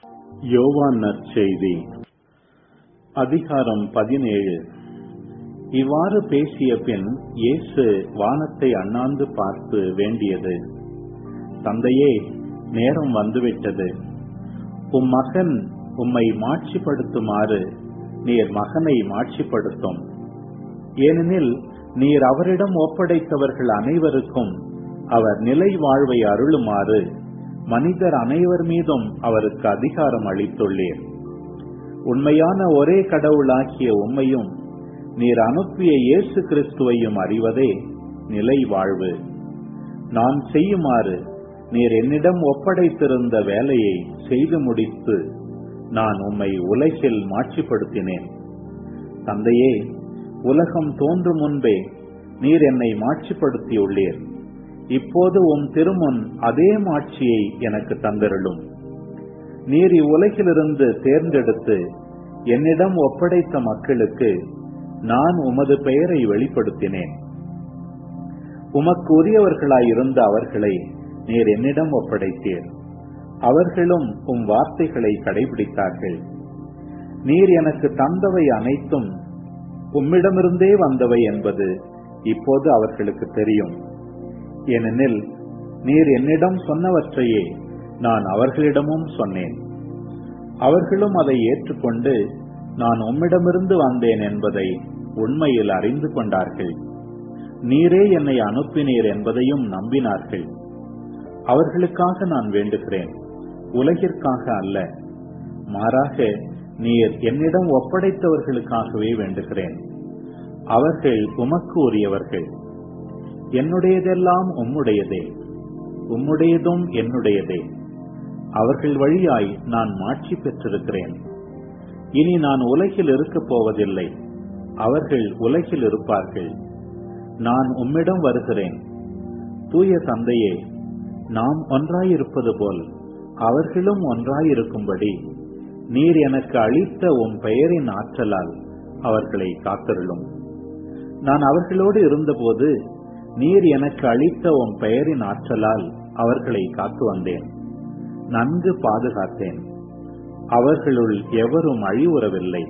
யோவான் நற்செய்தி அதிகாரம் பதினேழு இவ்வாறு பேசிய பின் இயேசு வானத்தை அண்ணாந்து பார்த்து வேண்டியது தந்தையே நேரம் வந்துவிட்டது உம் மகன் உம்மை மாட்சிப்படுத்துமாறு நீர் மகனை மாட்சிப்படுத்தும் ஏனெனில் நீர் அவரிடம் ஒப்படைத்தவர்கள் அனைவருக்கும் அவர் நிலை வாழ்வை அருளுமாறு மனிதர் அனைவர் மீதும் அவருக்கு அதிகாரம் அளித்துள்ளீர் உண்மையான ஒரே கடவுளாகிய உம்மையும் நீர் அனுப்பிய இயேசு கிறிஸ்துவையும் அறிவதே நிலை வாழ்வு நான் செய்யுமாறு நீர் என்னிடம் ஒப்படைத்திருந்த வேலையை செய்து முடித்து நான் உம்மை உலகில் மாட்சிப்படுத்தினேன் தந்தையே உலகம் தோன்றும் முன்பே நீர் என்னை மாட்சிப்படுத்தியுள்ளீர் இப்போது உம் திருமுன் அதே மாட்சியை எனக்கு தந்தருளும் நீர் இவ்வுலகிலிருந்து தேர்ந்தெடுத்து என்னிடம் ஒப்படைத்த மக்களுக்கு நான் உமது பெயரை வெளிப்படுத்தினேன் உமக்கு உரியவர்களாய் இருந்த அவர்களை நீர் என்னிடம் ஒப்படைத்தீர் அவர்களும் உம் வார்த்தைகளை கடைபிடித்தார்கள் நீர் எனக்கு தந்தவை அனைத்தும் உம்மிடமிருந்தே வந்தவை என்பது இப்போது அவர்களுக்கு தெரியும் ஏனெனில் நீர் என்னிடம் சொன்னவற்றையே நான் அவர்களிடமும் சொன்னேன் அவர்களும் அதை ஏற்றுக்கொண்டு நான் உம்மிடமிருந்து வந்தேன் என்பதை உண்மையில் அறிந்து கொண்டார்கள் நீரே என்னை அனுப்பினீர் என்பதையும் நம்பினார்கள் அவர்களுக்காக நான் வேண்டுகிறேன் உலகிற்காக அல்ல மாறாக நீர் என்னிடம் ஒப்படைத்தவர்களுக்காகவே வேண்டுகிறேன் அவர்கள் உமக்கு உரியவர்கள் என்னுடையதெல்லாம் உம்முடையதே உம்முடையதும் என்னுடையதே அவர்கள் வழியாய் நான் மாட்சி பெற்றிருக்கிறேன் இனி நான் உலகில் இருக்கப் போவதில்லை அவர்கள் உலகில் இருப்பார்கள் நான் உம்மிடம் வருகிறேன் தூய தந்தையே நாம் ஒன்றாயிருப்பது போல் அவர்களும் ஒன்றாயிருக்கும்படி நீர் எனக்கு அளித்த உம் பெயரின் ஆற்றலால் அவர்களை காத்தருளும் நான் அவர்களோடு இருந்தபோது நீர் எனக்கு அளித்த உம் பெயரின் ஆற்றலால் அவர்களை காத்து வந்தேன் நன்கு பாதுகாத்தேன் அவர்களுள் எவரும் அழிவுறவில்லை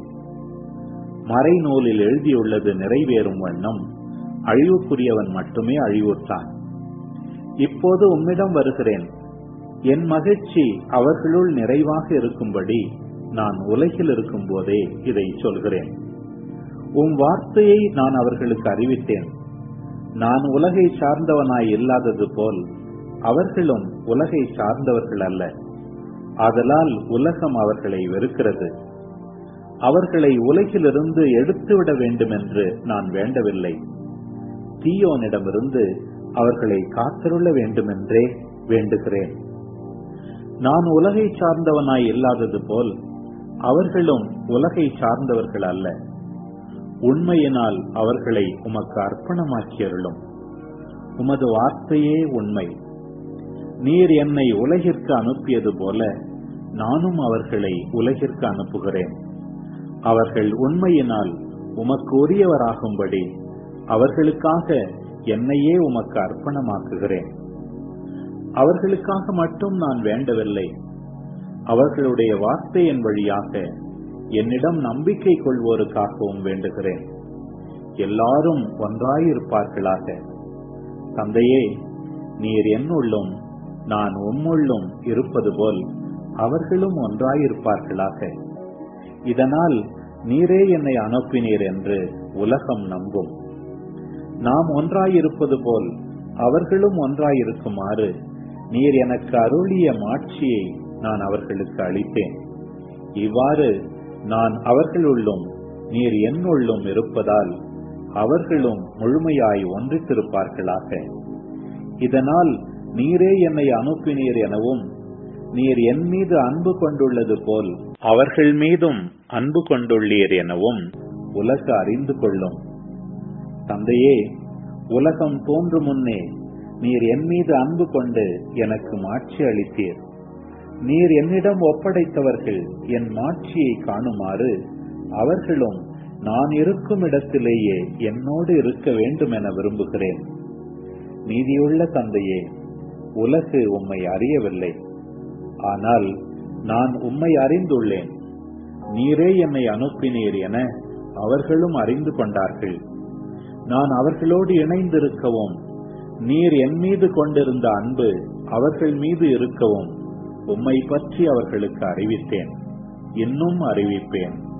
மறைநூலில் எழுதியுள்ளது நிறைவேறும் வண்ணம் அழிவுக்குரியவன் மட்டுமே அழிவுற்றான் இப்போது உம்மிடம் வருகிறேன் என் மகிழ்ச்சி அவர்களுள் நிறைவாக இருக்கும்படி நான் உலகில் இருக்கும் போதே இதை சொல்கிறேன் உம் வார்த்தையை நான் அவர்களுக்கு அறிவித்தேன் நான் உலகை சார்ந்தவனாய் இல்லாதது போல் அவர்களும் உலகை சார்ந்தவர்கள் அல்ல ஆதலால் உலகம் அவர்களை வெறுக்கிறது அவர்களை உலகிலிருந்து எடுத்துவிட வேண்டும் என்று நான் வேண்டவில்லை தீயோனிடமிருந்து அவர்களை காத்தருள வேண்டுமென்றே வேண்டுகிறேன் நான் உலகை சார்ந்தவனாய் இல்லாதது போல் அவர்களும் உலகை சார்ந்தவர்கள் அல்ல உண்மையினால் அவர்களை உமக்கு அர்ப்பணமாக்கியருளும் உமது வார்த்தையே உண்மை நீர் என்னை உலகிற்கு அனுப்பியது போல நானும் அவர்களை உலகிற்கு அனுப்புகிறேன் அவர்கள் உண்மையினால் உமக்கு உரியவராகும்படி அவர்களுக்காக என்னையே உமக்கு அர்ப்பணமாக்குகிறேன் அவர்களுக்காக மட்டும் நான் வேண்டவில்லை அவர்களுடைய வார்த்தையின் வழியாக என்னிடம் நம்பிக்கை கொள்வோருக்காகவும் வேண்டுகிறேன் எல்லாரும் ஒன்றாயிருப்பார்களாக தந்தையே நீர் என்னுள்ளும் நான் உம்முள்ளும் இருப்பது போல் அவர்களும் ஒன்றாயிருப்பார்களாக இதனால் நீரே என்னை அனுப்பினீர் என்று உலகம் நம்பும் நாம் ஒன்றாயிருப்பது போல் அவர்களும் ஒன்றாயிருக்குமாறு நீர் எனக்கு அருளிய மாட்சியை நான் அவர்களுக்கு அளித்தேன் இவ்வாறு நான் அவர்களுள்ளும் நீர் என்னுள்ளும் இருப்பதால் அவர்களும் முழுமையாய் ஒன்றித்திருப்பார்களாக இதனால் நீரே என்னை அனுப்பினீர் எனவும் நீர் என் மீது அன்பு கொண்டுள்ளது போல் அவர்கள் மீதும் அன்பு கொண்டுள்ளீர் எனவும் உலக அறிந்து கொள்ளும் தந்தையே உலகம் தோன்றும் முன்னே நீர் என் மீது அன்பு கொண்டு எனக்கு மாட்சி அளித்தீர் நீர் என்னிடம் ஒப்படைத்தவர்கள் என் மாட்சியை காணுமாறு அவர்களும் நான் இருக்கும் இடத்திலேயே என்னோடு இருக்க வேண்டும் என விரும்புகிறேன் நீதியுள்ள தந்தையே உலகு உம்மை அறியவில்லை ஆனால் நான் உம்மை அறிந்துள்ளேன் நீரே என்னை அனுப்பினீர் என அவர்களும் அறிந்து கொண்டார்கள் நான் அவர்களோடு இணைந்திருக்கவும் நீர் என் மீது கொண்டிருந்த அன்பு அவர்கள் மீது இருக்கவும் உம்மை பற்றி அவர்களுக்கு அறிவித்தேன் இன்னும் அறிவிப்பேன்